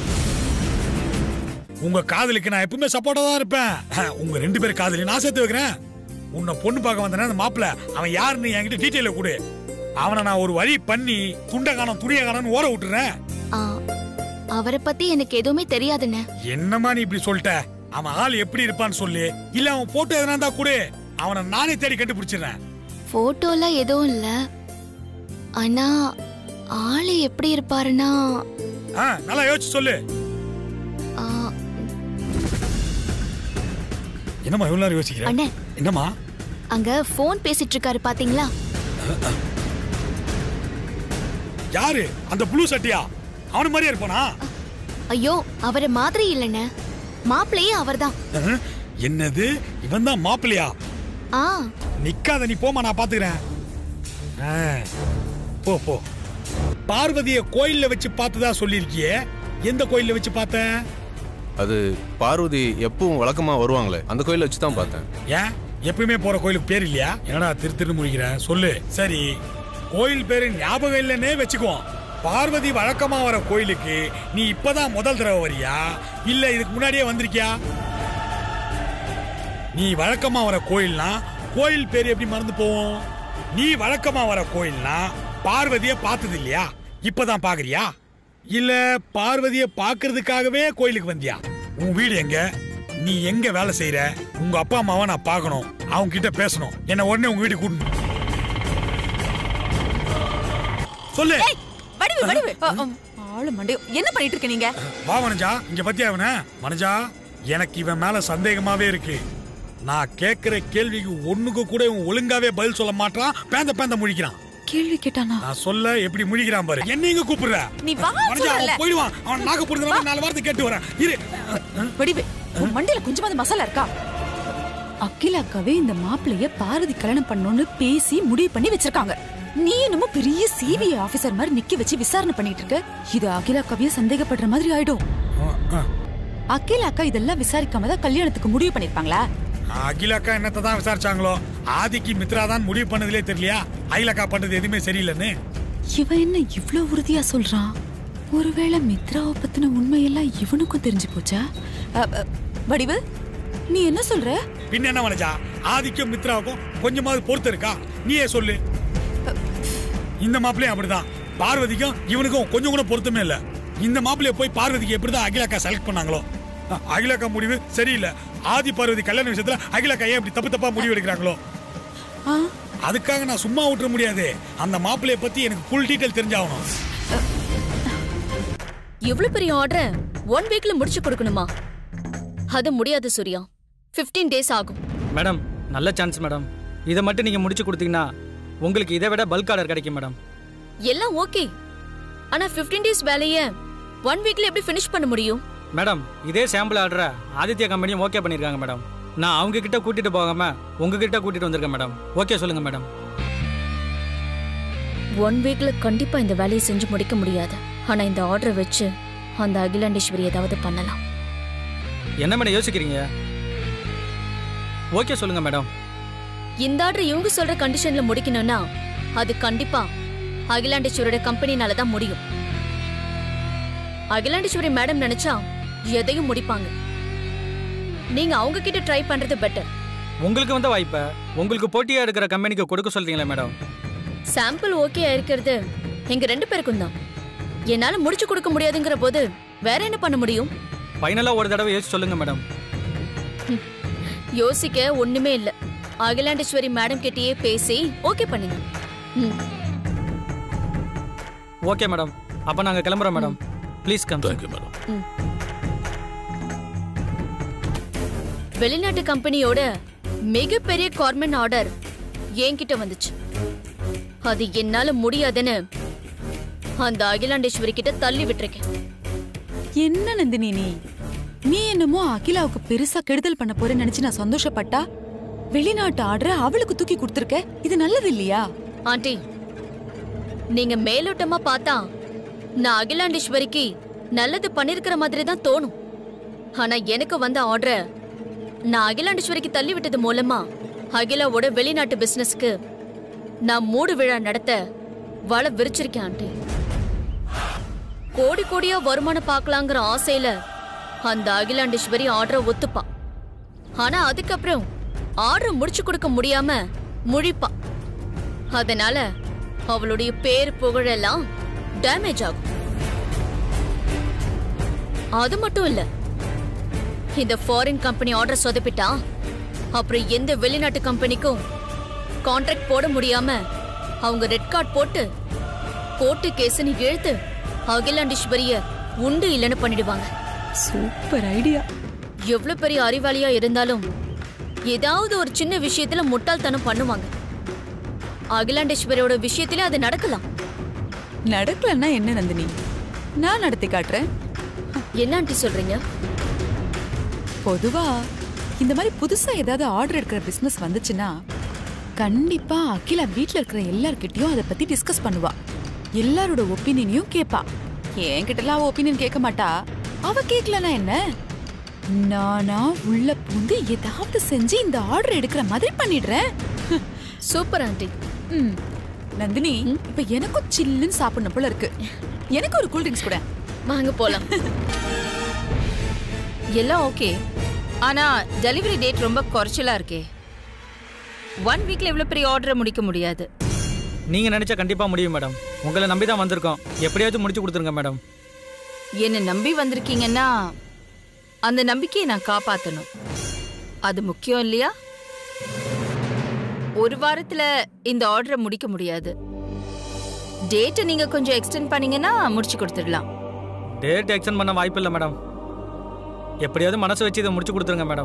உங்க காதலுக்கு நான் எப்பவுமே சப்போர்ட்டா தான் இருப்பேன் உங்க ரெண்டு பேரும் காதலி நான் சேர்த்து வைக்கிறேன் உன்னை பொண்ணு பார்க்க வந்தேன்னா அந்த மாப்பிள அவன் யாருன்னு என்கிட்ட டீட்டெயில கொடு அவனை நான் ஒரு வழி பண்ணி துண்டை காணோம் துணிய காணோம்னு ஓர விட்டுறேன் ஆ, அவரை பத்தி எனக்கு எதுவுமே தெரியாதுண்ணே என்னம்மா நீ இப்படி சொல்லிட்ட அவன் ஆள் எப்படி இருப்பான்னு சொல்லு இல்ல அவன் போட்டோ எதனா இருந்தா கொடு அவனை நானே தேடி கண்டுபிடிச்சிடுறேன் போட்டோல எதுவும் இல்ல ஆனா ஆளு எப்படி இருப்பாருன்னா ஆ, நல்லா யோசிச்சு சொல்லு ஆ, என்னம்மா இவ்வளவு நேரம் யோசிக்கிறேன் அண்ணே என்னம்மா அங்க போன் பேசிட்டு இருக்காரு பாத்தீங்களா யாரு அந்த ப்ளூ சட்டியா அவன மாதிரியே இருப்பானா ஐயோ அவரை மாதிரி இல்லைண்ணே மாப்பிள்ளையே அவர்தான் அஹ், என்னது இவன் தான் மாப்பிள்ளையா ஆ நிக்காத நீ போமா நான் பாத்துக்கிறேன் ஆ, போ போ பார்வதிய கோயில்ல வச்சு பார்த்ததா சொல்லியிருக்கியே எந்த கோயில்ல வச்சு பார்த்த அது பார்வதி எப்பவும் வழக்கமா வருவாங்களே அந்த கோயில வச்சு தான் பார்த்தேன் ஏன் எப்பயுமே போற கோயிலுக்கு பேர் இல்லையா என்னடா திரு திரு முடிக்கிற சொல்லு சரி கோயில் பேரு ஞாபகம் இல்லைன்னே வச்சுக்குவோம் பார்வதி வழக்கமா வர கோயிலுக்கு நீ இப்பதான் முதல் தடவை வரியா இல்ல இதுக்கு முன்னாடியே வந்திருக்கியா நீ வழக்கமா வர கோயில்னா கோயில் பேர் எப்படி மறந்து போவோம் நீ வழக்கமா வர கோயில்னா பார்வதிய பார்த்தது இல்லையா இப்பதான் பாக்குறியா இல்ல பார்வதிய பாக்குறதுக்காகவே கோயிலுக்கு வந்தியா உன் வீடு எங்க நீ எங்க வேலை செய்யற உங்க அப்பா அம்மாவை நான் பார்க்கணும் அவங்க கிட்ட பேசணும் என்ன உடனே உங்க வீட்டுக்கு கூட்டணும் சொல்லு வடிவு வடிவு ஆளு மண்டே என்ன பண்ணிட்டு இருக்க நீங்க வா மனஜா இங்க பத்தியா அவன மனஜா எனக்கு இவன் மேல சந்தேகமாவே இருக்கு நான் கேக்குற கேள்விக்கு ஒண்ணுக்கு கூட இவன் ஒழுங்காவே பதில் சொல்ல மாட்டான் பேந்த பேந்த முழிக்கிறான் கேள்வி கேட்டானா நான் சொல்ல எப்படி முழிக்கிறான் பாரு என்ன இங்க கூப்பிடுற நீ வா மனஜா சொல்லல அவன் போயிடுவான் அவன் நாக்கு புடுங்க நாலு வார்த்தை கேட்டு வரேன் இரு வடிவு உன் மண்டையில கொஞ்சமாவது மசாலா இருக்கா அகிலாக்காவே இந்த மாப்பிளைய பாரதி கல்யாணம் பண்ணணும்னு பேசி முடிவு பண்ணி வச்சிருக்காங்க நீ என்னமோ பெரிய சிபிஐ ஆபீசர் மாதிரி நிக்க வச்சு விசாரணை பண்ணிட்டு இருக்க இது அகிலாக்காவே சந்தேகப்படுற மாதிரி ஆயிடும் அகிலாக்கா இதெல்லாம் விசாரிக்காம தான் கல்யாணத்துக்கு முடிவு பண்ணிருப்பாங்களா அகிலாக்கா என்னத்தை தான் விசாரிச்சாங்களோ ஆதிக்கு மித்ரா தான் முடிவு பண்ணதுலே தெரியலையா அகிலாக்கா பண்ணது எதுவுமே சரியில்லைன்னு இவன் என்ன இவ்ளோ உறுதியா சொல்றான் ஒருவேளை மித்ராவை பத்தின உண்மையெல்லாம் இவனுக்கும் தெரிஞ்சு போச்சா அ, அ, வடிவு நீ என்ன சொல்ற பின்ன என்ன மனஜா ஆதிக்கும் மித்ராவுக்கும் கொஞ்சமாவது பொறுத்து இருக்கா நீயே சொல்லு இந்த மாப்பிள்ளையும் அப்படிதான் பார்வதிக்கும் இவனுக்கும் கொஞ்சம் கூட பொருத்தமே இல்ல இந்த மாப்பிள்ளைய போய் பார்வதிக்கு எப்படிதான் அகிலாக்கா செலக்ட் பண்ணாங்களோ அ- அகிலாக்கா முடிவு சரியில்லை ஆதி பார்வதி கல்யாண விஷயத்துல அகிலாக்கா ஏன் இப்படி தப்பு தப்பா முடிவு எடுக்கிறாங்களோ ஆ, அதுக்காக நான் சும்மா விட்டுற முடியாது அந்த மாப்பிள்ளைய பத்தி எனக்கு ஃபுல் டீடைல் தெரிஞ்சாகணும் இவ்ளோ பெரிய ஆர்டர் ஒன் வீக்ல முடிச்சு கொடுக்கணுமா அது முடியாது சூர்யா 15 டேஸ் ஆகும் மேடம் நல்ல சான்ஸ் மேடம் இதை மட்டும் நீங்கள் முடிச்சு கொடுத்தீங்கன்னா உங்களுக்கு இதை விட பல்க் ஆர்டர் கிடைக்கும் மேடம் எல்லாம் ஓகே ஆனா 15 டேஸ் வேலைய ஒன் வீக்ல எப்படி ஃபினிஷ் பண்ண முடியும் மேடம் இதே சாம்பிள் ஆர்டரை ஆதித்யா கம்பெனியும் ஓகே பண்ணியிருக்காங்க மேடம் நான் அவங்க கிட்ட கூட்டிட்டு போகாம உங்ககிட்ட கூட்டிட்டு வந்திருக்கேன் மேடம் ஓகே சொல்லுங்க மேடம் ஒன் வீக்ல கண்டிப்பா இந்த வேலையை செஞ்சு முடிக்க முடியாது ஆனா இந்த ஆர்டரை வச்சு அந்த அகிலாண்டேஸ்வரி ஏதாவது பண்ணலாம் என்ன மேடம் யோசிக்கிறீங்க ஓகே சொல்லுங்க மேடம் இந்த ஆர்டர் இவங்க சொல்ற கண்டிஷன்ல முடிக்கணும்னா அது கண்டிப்பா அகிலாண்டேஸ்வரியோட கம்பெனினால தான் முடியும் அகிலாண்டேஸ்வரி மேடம் நினைச்சா எதையும் முடிப்பாங்க நீங்க அவங்க கிட்ட ட்ரை பண்றது பெட்டர் உங்களுக்கு வந்த வாய்ப்பை உங்களுக்கு போட்டியா இருக்கிற கம்பெனிக்கு கொடுக்க சொல்றீங்களா மேடம் சாம்பிள் ஓகே இருக்கிறது எங்க ரெண்டு பேருக்கும் தான் என்னால முடிச்சு கொடுக்க முடியாதுங்கிற போது வேற என்ன பண்ண முடியும் ஃபைனலாக ஒரு தடவை யோசிச்சு சொல்லுங்க மேடம் யோசிக்க ஒண்ணுமே இல்ல அகிலாண்டேஸ்வரி மேடம் கிட்டயே பேசி ஓகே பண்ணுங்க ம் ஓகே மேடம் அப்போ நாங்கள் கிளம்புறோம் madam please come thank you madam வெளிநாட்டு கம்பெனியோட மிகப்பெரிய கார்மெண்ட் ஆர்டர் என்கிட்ட வந்துச்சு அது என்னால முடியாதுன்னு அந்த அகிலாண்டேஸ்வரி கிட்ட தள்ளி விட்டுருக்கேன் என்ன நந்தினி நீ நீ என்னமோ அகிலாவுக்கு பெருசா கெடுதல் பண்ண போறேன்னு நினைச்சு நான் சந்தோஷப்பட்டா வெளிநாட்டு ஆர்டரை அவளுக்கு தூக்கி கொடுத்துருக்க இது நல்லது இல்லையா ஆண்டி நீங்க மேலோட்டமா பார்த்தா நான் அகிலாண்டேஸ்வரிக்கு நல்லது பண்ணிருக்கிற மாதிரி தான் தோணும் ஆனா எனக்கு வந்த ஆர்டரை நான் அகிலாண்டேஸ்வரிக்கு தள்ளி விட்டது மூலமா அகிலாவோட வெளிநாட்டு பிசினஸ்க்கு நான் மூடு விழா நடத்த வள விரிச்சிருக்கேன் ஆண்டி கோடி கோடியா வருமானம் பார்க்கலாங்கிற ஆசையில அந்த அகிலாண்டேஸ்வரி ஆர்டரை ஒத்துப்பா ஆனா அதுக்கப்புறம் ஆர்டர் முடிச்சு கொடுக்க முடியாம முழிப்பா அதனால அவளுடைய பேர் புகழெல்லாம் டேமேஜ் ஆகும் அது மட்டும் இல்ல இந்த ஃபாரின் கம்பெனி ஆர்டர் சொதப்பிட்டா அப்புறம் எந்த வெளிநாட்டு கம்பெனிக்கும் கான்ட்ராக்ட் போட முடியாம அவங்க ரெட் கார்டு போட்டு கோர்ட்டு கேஸ்னு இழுத்து அகிலாண்டீஸ்வரிய உண்டு இல்லைன்னு பண்ணிடுவாங்க சூப்பர் ஐடியா எவ்வளவு பெரிய அறிவாளியா இருந்தாலும் ஏதாவது ஒரு சின்ன விஷயத்துல முட்டாள்தனம் பண்ணுவாங்க அகிலாண்டேஸ்வரியோட விஷயத்துல அது நடக்கலாம் நடக்கலன்னா என்ன நந்தினி நான் நடத்தி காட்டுறேன் என்ன ஆண்டி சொல்றீங்க பொதுவா இந்த மாதிரி புதுசா ஏதாவது ஆர்டர் எடுக்கிற பிசினஸ் வந்துச்சுன்னா கண்டிப்பா அகிலா வீட்ல இருக்கிற எல்லார்கிட்டயும் அதை பத்தி டிஸ்கஸ் பண்ணுவா எல்லாரோட ஒப்பீனியனையும் கேப்பா என்கிட்டலாம் அவ ஒப்பீனியன் கேட்க மாட்டா அவ கேட்கலனா என்ன நானா உள்ள பூந்து ஏதாவது செஞ்சு இந்த ஆர்டர் எடுக்கிற மாதிரி பண்ணிடுறேன் சூப்பர் ஆண்டி ம் நந்தினி இப்ப எனக்கும் சில்லுன்னு சாப்பிடணும் போல இருக்கு எனக்கு ஒரு கூல் ட்ரிங்க்ஸ் கூட வாங்க போலாம் எல்லாம் ஓகே ஆனா டெலிவரி டேட் ரொம்ப குறைச்சலா இருக்கே ஒன் வீக்ல இவ்வளவு பெரிய ஆர்டரை முடிக்க முடியாது நீங்க நினைச்சா கண்டிப்பா முடியும் மேடம் உங்களை நம்பி தான் வந்திருக்கோம் எப்படியாச்சும் முடிச்சு கொடுத்துருங்க மேடம் என்ன நம்பி வந்திருக்கீங்கன்னா அந்த நம்பிக்கையை நான் காப்பாத்தணும் அது முக்கியம் இல்லையா ஒரு வாரத்துல இந்த ஆர்டரை முடிக்க முடியாது டேட்டை நீங்க கொஞ்சம் எக்ஸ்டெண்ட் பண்ணீங்கன்னா முடிச்சு கொடுத்துடலாம் டேட் எக்ஸ்டெண்ட் பண்ண வாய்ப்பு இல்லை மேடம் எப்படியாவது மனசு வச்சு இதை முடிச்சு கொடுத்துருங்க மேடம்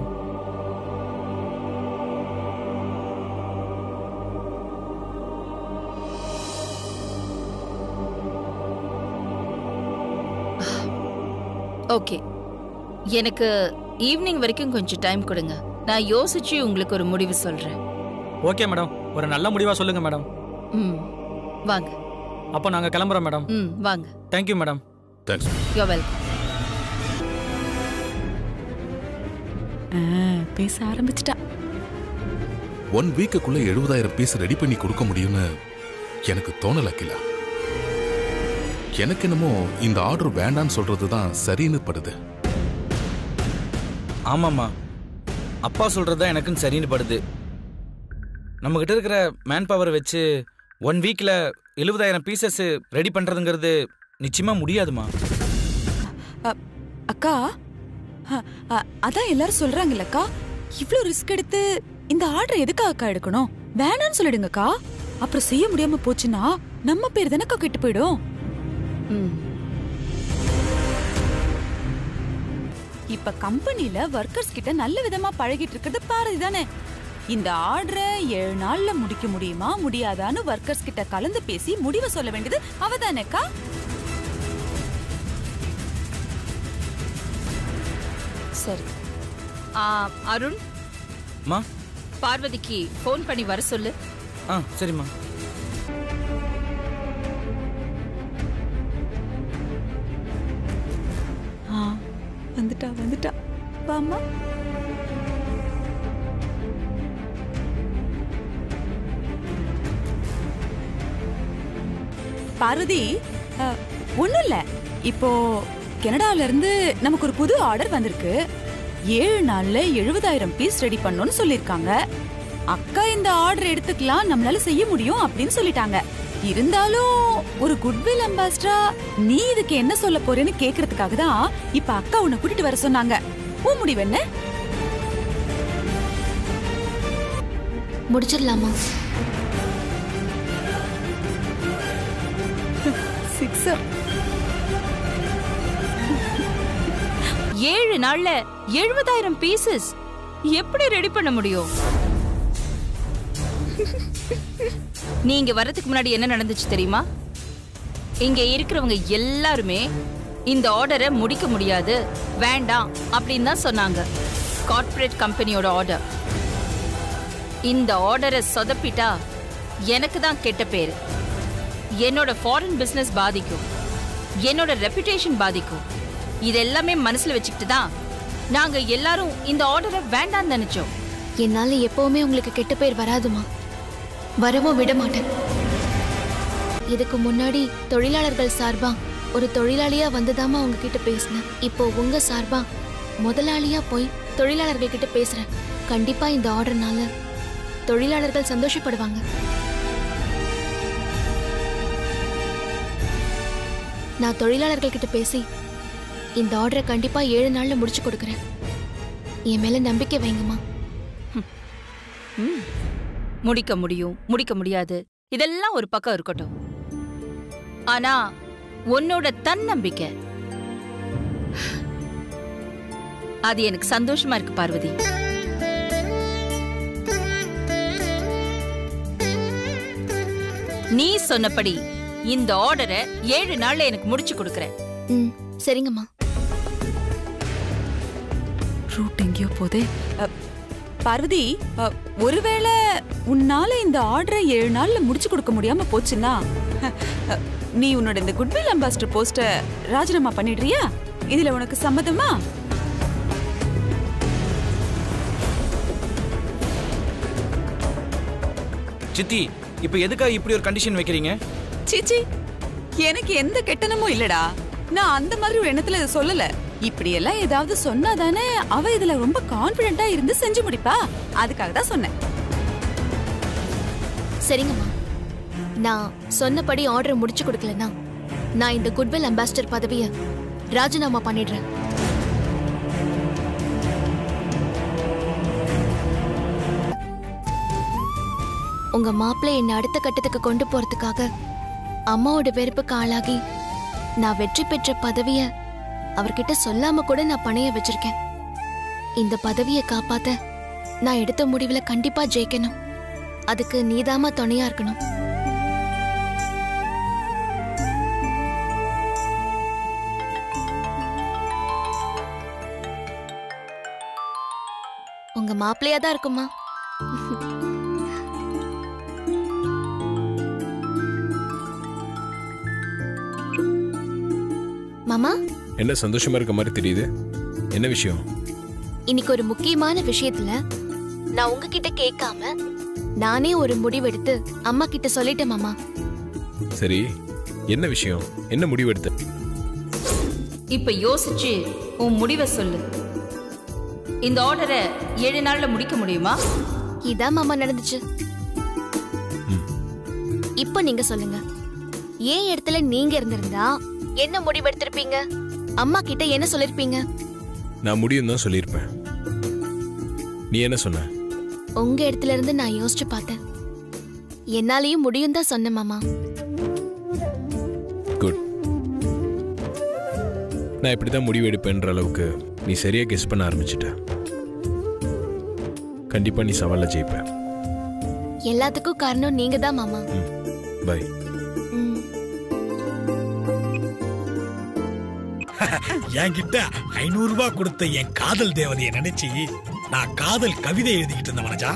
ஓகே எனக்கு ஈவினிங் வரைக்கும் கொஞ்சம் டைம் கொடுங்க நான் யோசிச்சு உங்களுக்கு ஒரு முடிவு சொல்றேன் ஓகே மேடம் ஒரு நல்ல முடிவாக சொல்லுங்க மேடம் ம் வாங்க அப்போ நாங்கள் கிளம்புறோம் மேடம் ம் வாங்க thank you madam thanks you're welcome பேச ஆரம்பிச்சிட்டா ஒன் வீக்குக்குள்ள எழுபதாயிரம் பீஸ் ரெடி பண்ணி கொடுக்க முடியும்னு எனக்கு தோணல அகிலா எனக்கு என்னமோ இந்த ஆர்டர் வேண்டான்னு சொல்றது தான் சரின்னு படுது ஆமாம்மா அப்பா சொல்கிறது தான் எனக்கும் சரின்னு படுது நம்மக்கிட்ட இருக்கிற மேன் பவர் வச்சு ஒன் வீக்கில் எழுபதாயிரம் பீசஸ் ரெடி பண்ணுறதுங்கிறது நிச்சயமாக முடியாதுமா அக்கா அ, அ, அதான் எல்லாரும் சொல்றாங்கல்லக்கா இவ்ளோ ரிஸ்க் எடுத்து இந்த ஆர்டர் எதுக்காக அக்கா எடுக்கணும் வேணாம்னு சொல்லிடுங்கக்கா அப்புறம் செய்ய முடியாம போச்சுன்னா நம்ம பேர் தானக்கா கெட்டு போயிடும் இப்ப கம்பெனில ஒர்க்கர்ஸ் கிட்ட நல்ல விதமா பழகிட்டு இருக்கிறது பாரதி தானே இந்த ஆர்டரை ஏழு நாள்ல முடிக்க முடியுமா முடியாதான்னு ஒர்க்கர்ஸ் கிட்ட கலந்து பேசி முடிவை சொல்ல வேண்டியது அவதானேக்கா சரி ஆ, அருண் மா பார்வதிக்கு ஃபோன் பண்ணி வர சொல்லு ஆ சரிம்மா ஆ வந்துட்டா வந்துட்டா வாம்மா பார்வதி ஒன்றும் இல்லை இப்போ கனடால இருந்து நமக்கு ஒரு புது ஆர்டர் வந்திருக்கு ஏழு நாள்ல எழுபதாயிரம் பீஸ் ரெடி பண்ணணும்னு சொல்லியிருக்காங்க அக்கா இந்த ஆர்டர் எடுத்துக்கலாம் நம்மளால செய்ய முடியும் அப்படின்னு சொல்லிட்டாங்க இருந்தாலும் ஒரு குட்வில் அம்பாஸ்டரா நீ இதுக்கு என்ன சொல்ல போறேன்னு கேக்குறதுக்காக தான் இப்ப அக்கா உன்னை கூட்டிட்டு வர சொன்னாங்க உன் முடிவு என்ன முடிச்சிடலாமா சிக்ஸர் ஏழு நாள்ல எழுபதாயிரம் பீசஸ் எப்படி ரெடி பண்ண முடியும் நீங்க வர்றதுக்கு முன்னாடி என்ன நடந்துச்சு தெரியுமா இங்க இருக்கிறவங்க எல்லாருமே இந்த ஆர்டரை முடிக்க முடியாது வேண்டாம் அப்படின்னு தான் சொன்னாங்க கார்ப்பரேட் கம்பெனியோட ஆர்டர் இந்த ஆர்டரை சொதப்பிட்டா எனக்கு தான் கெட்ட பேரு என்னோட ஃபாரின் பிசினஸ் பாதிக்கும் என்னோட ரெப்புடேஷன் பாதிக்கும் இது எல்லாமே மனசுல வச்சுக்கிட்டு தான் நாங்க எல்லாரும் இந்த ஆர்டரை வேண்டாம்னு நினைச்சோம் என்னால எப்பவுமே உங்களுக்கு கெட்ட பேர் வராதுமா வரவும் விட மாட்டேன் இதுக்கு முன்னாடி தொழிலாளர்கள் சார்பா ஒரு தொழிலாளியா வந்துதாம்மா உங்ககிட்ட பேசினேன் இப்போ உங்க சார்பா முதலாளியா போய் தொழிலாளர்கள் கிட்ட பேசுறேன் கண்டிப்பா இந்த ஆர்டர்னால தொழிலாளர்கள் சந்தோஷப்படுவாங்க நான் தொழிலாளர்கள் கிட்ட பேசி இந்த ஆர்டரை கண்டிப்பா ஏழு நாள்ல முடிச்சு கொடுக்குறேன் என் மேல நம்பிக்கை வைங்கம்மா ம். முடிக்க முடியும் முடிக்க முடியாது இதெல்லாம் ஒரு பக்கம் இருக்கட்டும் ஆனா உன்னோட தன்னம்பிக்கை அது எனக்கு சந்தோஷமா இருக்கு பார்வதி நீ சொன்னபடி இந்த ஆர்டரை ஏழு நாள்ல எனக்கு முடிச்சு கொடுக்கறேன் ம் சரிங்கம்மா ரூட் எங்கேயோ போதே அ, பார்வதி அ, ஒருவேளை உன்னால இந்த ஆர்டரை ஏழு நாள்ல முடிச்சு கொடுக்க முடியாம போச்சுன்னா அ, நீ உன்னோட இந்த குட்வில் அம்பாஸ்டர் போஸ்ட ராஜினாமா பண்ணிடுறியா இதுல உனக்கு சம்மதமா சித்தி இப்போ எதுக்காக இப்படி ஒரு கண்டிஷன் வைக்கிறீங்க சீச்சி எனக்கு எந்த கெட்டனமும் இல்லடா நான் அந்த மாதிரி ஒரு எண்ணத்துல இதை சொல்லல இப்படி எல்லாம் ஏதாவது சொன்னாதானே அவ இதுல ரொம்ப கான்பிடென்ட்டா இருந்து செஞ்சு முடிப்பா அதுக்காக தான் சொன்னேன் சரிங்கம்மா நான் சொன்னபடி ஆர்டர் முடிச்சு கொடுக்கலனா நான் இந்த குட்வில் அம்பாசிடர் பதவியை ராஜினாமா பண்ணிடுறேன் உங்க மாப்பிள்ளை என்னை அடுத்த கட்டத்துக்கு கொண்டு போறதுக்காக அம்மாவோட வெறுப்புக்கு ஆளாகி நான் வெற்றி பெற்ற பதவிய அவர்கிட்ட சொல்லாம கூட நான் பணைய வச்சிருக்கேன் இந்த பதவியை காப்பாத்த நான் எடுத்த முடிவுல கண்டிப்பா ஜெயிக்கணும் அதுக்கு நீதாம்மா துணையா இருக்கணும் உங்க மாப்பிள்ளையா தான் இருக்குமா மாமா என்ன சந்தோஷமா இருக்க மாதிரி தெரியுது என்ன விஷயம் இன்னைக்கு ஒரு முக்கியமான விஷயத்துல நான் உங்ககிட்ட கேட்காம நானே ஒரு முடிவெடுத்து அம்மா கிட்ட சொல்லிட்டேன் மாமா சரி என்ன விஷயம் என்ன முடிவெடுத்த இப்ப யோசிச்சு உன் முடிவை சொல்லு இந்த ஆர்டரை ஏழு நாள்ல முடிக்க முடியுமா இதான் மாமா நடந்துச்சு இப்போ நீங்க சொல்லுங்க ஏன் இடத்துல நீங்க இருந்திருந்தா என்ன முடிவெடுத்திருப்பீங்க அம்மா கிட்ட என்ன சொல்லிருப்பீங்க நான் முடியும் தான் சொல்லியிருப்பேன் நீ என்ன சொன்ன உங்க இடத்துல இருந்து நான் யோசிச்சு பார்த்தேன் என்னாலையும் முடியும் தான் சொன்னேன் மாமா குட் நான் இப்படி தான் முடிவு எடுப்பேன்ற அளவுக்கு நீ சரியா கெஸ் பண்ண ஆரம்பிச்சிட்ட கண்டிப்பா நீ சவால்ல ஜெயிப்ப எல்லாத்துக்கும் காரணம் நீங்க தான் மாமா பை என்கிட்ட ஐநூறு ரூபாய் கொடுத்த என் காதல் தேவதையை நினைச்சு நான் காதல் கவிதை எழுதிக்கிட்டு இருந்தேன் மனஜா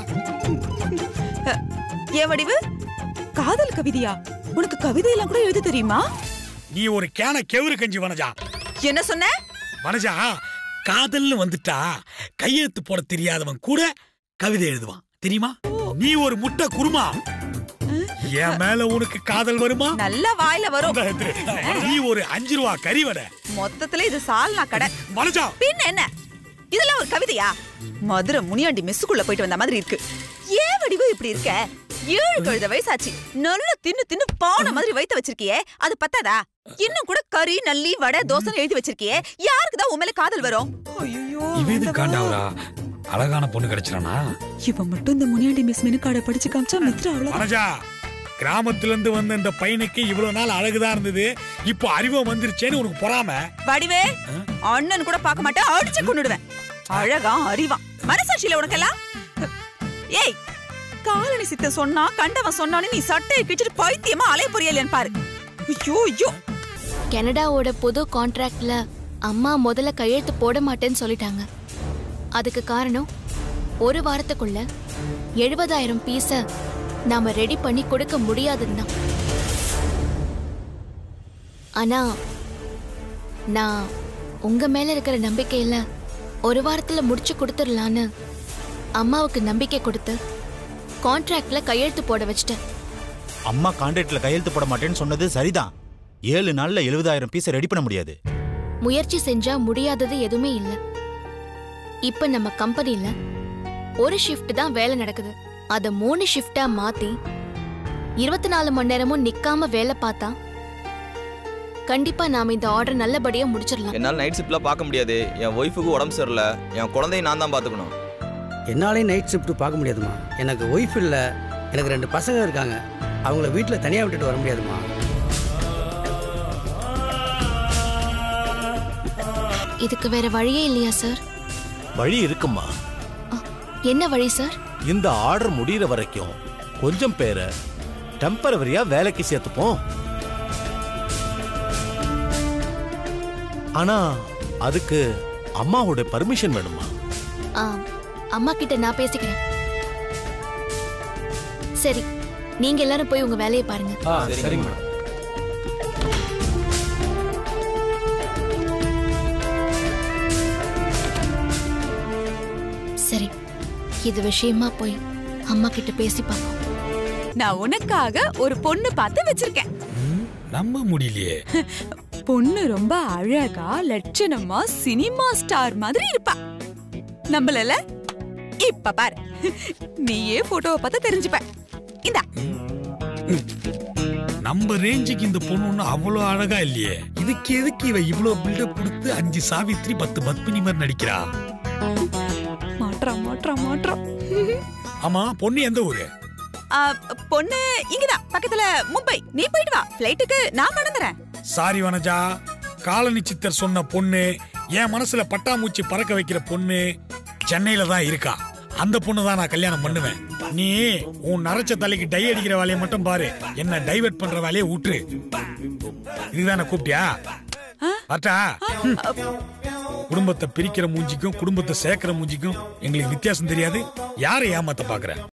ஏன் வடிவு காதல் கவிதையா உனக்கு கவிதை எல்லாம் கூட எழுத தெரியுமா நீ ஒரு கேன கெவுரு கஞ்சி வனஜா என்ன சொன்ன வனஜா காதல்னு வந்துட்டா கையெழுத்து போட தெரியாதவன் கூட கவிதை எழுதுவான் தெரியுமா நீ ஒரு முட்டை குருமா என் மேல உனக்கு காதல் வருமா நல்ல வாயில வரும் நீ ஒரு அஞ்சு ரூபா கறிவடை மொத்தத்துல இது சால்னா கடை வனஜா பின்ன என்ன இதெல்லாம் ஒரு கவிதையா மதுரை முனியாண்டி மெஸ்ஸுக்குள்ள போயிட்டு வந்த மாதிரி இருக்கு ஏன் வடிவு இப்படி இருக்க ஏழு கழுத வயசாச்சு நல்லா தின்னு தின்னு பானை மாதிரி வைத்து வச்சிருக்கியே அது பத்தாதா இன்னும் கூட கறி நல்லி வடை தோசை எழுதி வச்சிருக்கியே யாருக்கு தான் உன் மேல காதல் வரும் ஐயோ இவன் இது காண்டாவரா அழகான பொண்ணு கிடைச்சிடானா இவன் மட்டும் இந்த முனியாண்டி மிஸ் மெனு கார்டை படிச்சு காமிச்சா மித்ரா அவ்வளவு வனஜா கிராமத்துல இருந்து வந்த இந்த பையனுக்கு இவ்வளவு நாள் அழகுதான் இருந்தது இப்போ அறிவம் வந்துருச்சேன்னு உனக்கு பொறாம வடிவே அண்ணன் கூட பார்க்க மாட்டேன் அடிச்சு கொண்டுடுவேன் அழகா அறிவா மனசாட்சியில உனக்கெல்லாம் ஏய் காலனி சித்த சொன்னா கண்டவன் சொன்னான்னு நீ சட்டையை கிச்சிட்டு பைத்தியமா அலைய புரியலையான்னு பாரு ஐயோ ஐயோ கனடாவோட புது கான்ட்ராக்ட்ல அம்மா முதல்ல கையெழுத்து போட மாட்டேன்னு சொல்லிட்டாங்க அதுக்கு காரணம் ஒரு வாரத்துக்குள்ள எழுபதாயிரம் பீஸ நாம ரெடி பண்ணி கொடுக்க முடியாதுன்னு தான் ஆனா நான் உங்க மேல இருக்கிற நம்பிக்கையில ஒரு வாரத்துல முடிச்சு கொடுத்துடலான்னு அம்மாவுக்கு நம்பிக்கை கொடுத்து கான்ட்ராக்ட்ல கையெழுத்து போட வச்சிட்டேன் அம்மா கான்ட்ராக்ட்ல கையெழுத்து போட மாட்டேன்னு சொன்னது சரிதான் ஏழு நாள்ல எழுபதாயிரம் பீஸ் ரெடி பண்ண முடியாது முயற்சி செஞ்சா முடியாதது எதுவுமே இல்ல இப்ப நம்ம கம்பெனில ஒரு ஷிஃப்ட் தான் வேலை நடக்குது அத மூணு ஷிஃப்டா மாத்தி இருபத்தி நாலு மணி நேரமும் நிக்காம வேலை பார்த்தா கண்டிப்பா நாம இந்த ஆர்டர் நல்லபடியா முடிச்சிடலாம் என்னால் நைட் ஷிஃப்ட்லாம் பார்க்க முடியாது என் ஒய்ஃபுக்கு உடம்பு சரியில்லை என் குழந்தைய நான் தான் பார்த்துக்கணும் என்னாலே நைட் ஷிஃப்ட் பார்க்க முடியாதுமா எனக்கு ஒய்ஃப் இல்லை எனக்கு ரெண்டு பசங்க இருக்காங்க அவங்கள வீட்டில் தனியாக விட்டுட்டு வர முடியாதுமா இதுக்கு வேற வழியே இல்லையா சார் வழி இருக்குமா என்ன வழி சார் இந்த ஆர்டர் முடியிற வரைக்கும் கொஞ்சம் பேரை டெம்பரவரியா வேலைக்கு சேர்த்துப்போம் ஆனா அதுக்கு அம்மாவோட பர்மிஷன் வேணுமா ஆ, அம்மா கிட்ட நான் பேசிக்கிறேன் சரி நீங்க எல்லாரும் போய் உங்க வேலையை பாருங்க சரிங்க மேடம் சரி இது விஷயமா போய் அம்மா கிட்ட பேசி பார்ப்போம் நான் உனக்காக ஒரு பொண்ணு பார்த்து வச்சிருக்கேன் நம்ப முடியலையே பொண்ணு ரொம்ப அழகா லட்சணமா சினிமா ஸ்டார் மாதிரி இருப்பா நம்பலல இப்ப பாரு நீயே போட்டோவை பார்த்தா தெரிஞ்சுப்ப இந்தா நம்ம ரேஞ்சுக்கு இந்த பொண்ணு ஒண்ணும் அவ்வளவு அழகா இல்லையே இதுக்கு எதுக்கு இவ இவ்வளவு பில்டப் கொடுத்து அஞ்சு சாவித்ரி பத்து பத்மினி மாதிரி நடிக்கிறா மாற்றா மாற்றா மாற்றா ஆமா பொண்ணு எந்த ஊரு ஆ, பொண்ணு இங்கதான் பக்கத்துல மும்பை நீ போயிட்டு வா ஃப்ளைட்டுக்கு நான் பணம் தரேன் சாரி வனஜா காலனி சித்தர் சொன்ன பொண்ணு என் மனசுல பட்டாம்பூச்சி பறக்க வைக்கிற பொண்ணு சென்னையில தான் இருக்கா அந்த பொண்ணு தான் நான் கல்யாணம் பண்ணுவேன் நீ உன் நரைச்ச தலைக்கு டை அடிக்கிற வேலையை மட்டும் பாரு என்ன டைவர்ட் பண்ற வேலையை விட்டுரு இதுதானே கூப்பிட்டியா வரட்டா ம். குடும்பத்தை பிரிக்கிற மூஞ்சிக்கும் குடும்பத்தை சேர்க்கிற மூஞ்சிக்கும் எங்களுக்கு வித்தியாசம் தெரியாது யாரை ஏமாத்த பாக்குற